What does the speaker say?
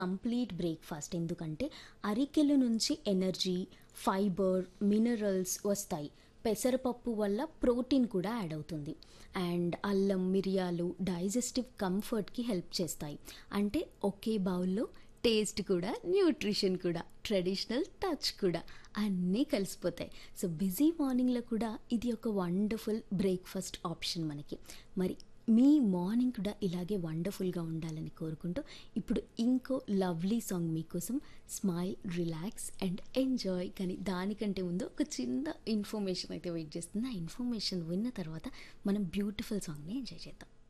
complete breakfast ఎందుకంటే అరికెల నుంచి ఎనర్జీ ఫైబర్ మినరల్స్ వస్తాయి పెసరపప్పు వల్ల ప్రోటీన్ కూడా యాడ్ అవుతుంది అండ్ అల్లం మిరియాలు డైజెస్టివ్ కంఫర్ట్కి హెల్ప్ చేస్తాయి అంటే ఒకే బౌల్లో టేస్ట్ కూడా న్యూట్రిషన్ కూడా ట్రెడిషనల్ టచ్ కూడా అన్నీ కలిసిపోతాయి సో బిజీ మార్నింగ్లో కూడా ఇది ఒక వండర్ఫుల్ బ్రేక్ఫాస్ట్ ఆప్షన్ మనకి మరి మీ మార్నింగ్ కూడా ఇలాగే వండర్ఫుల్గా ఉండాలని కోరుకుంటూ ఇప్పుడు ఇంకో లవ్లీ సాంగ్ మీకోసం స్మైల్ రిలాక్స్ అండ్ ఎంజాయ్ కానీ దానికంటే ముందు ఒక చిన్న ఇన్ఫర్మేషన్ అయితే వెయిట్ చేస్తుంది ఆ ఇన్ఫర్మేషన్ విన్న తర్వాత మనం బ్యూటిఫుల్ సాంగ్ని ఎంజాయ్ చేద్దాం